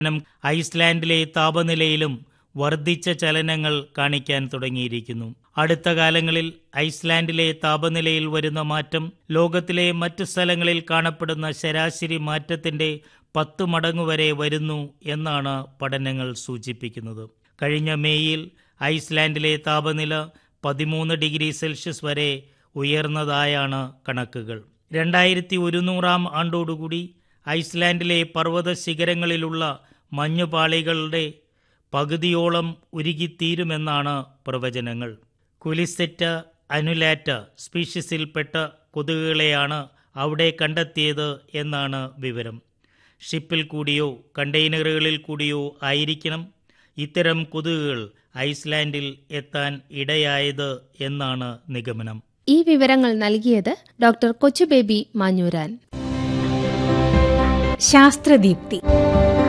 നം ഐസ്ലാൻഡിലെ താപനിലയിലും വർദ്ധിച്ച ചലനങ്ങൾ കാണിക്കാൻ തുടങ്ങിയിരിക്കുന്നു അടുത്ത കാലങ്ങളിൽ ഐസ്ലാൻഡിലെ താപനിലയിൽ വരുന്ന മാറ്റം ലോകത്തിലെ മറ്റു സ്ഥലങ്ങളിൽ കാണപ്പെടുന്ന ശരാശരി മാറ്റത്തിന്റെ പത്ത് മടങ്ങ് വരെ വരുന്നു എന്നാണ് പഠനങ്ങൾ സൂചിപ്പിക്കുന്നത് കഴിഞ്ഞ മേയിൽ ഐസ്ലാൻഡിലെ താപനില പതിമൂന്ന് ഡിഗ്രി സെൽഷ്യസ് വരെ ഉയർന്നതായാണ് കണക്കുകൾ രണ്ടായിരത്തി ഒരുന്നൂറാം ആണ്ടോടുകൂടി ഐസ്ലാൻഡിലെ പർവ്വത ശിഖരങ്ങളിലുള്ള മഞ്ഞുപാളികളുടെ പകുതിയോളം ഉരുകിത്തീരുമെന്നാണ് പ്രവചനങ്ങൾ കുലിസെറ്റ അനുലാറ്റ സ്പീഷ്യസിൽപ്പെട്ട കൊതുകുകളെയാണ് അവിടെ കണ്ടെത്തിയത് എന്നാണ് വിവരം ഷിപ്പിൽ കൂടിയോ കണ്ടെയ്നറുകളിൽ കൂടിയോ ആയിരിക്കണം ഇത്തരം കൊതുകുകൾ ഐസ്ലാൻഡിൽ എത്താൻ ഇടയായത് എന്നാണ് നിഗമനം ഈ വിവരങ്ങൾ നൽകിയത് ഡോക്ടർ കൊച്ചുബേബി മാഞ്ഞൂരാൻ ശാസ്ത്രദീപ്തി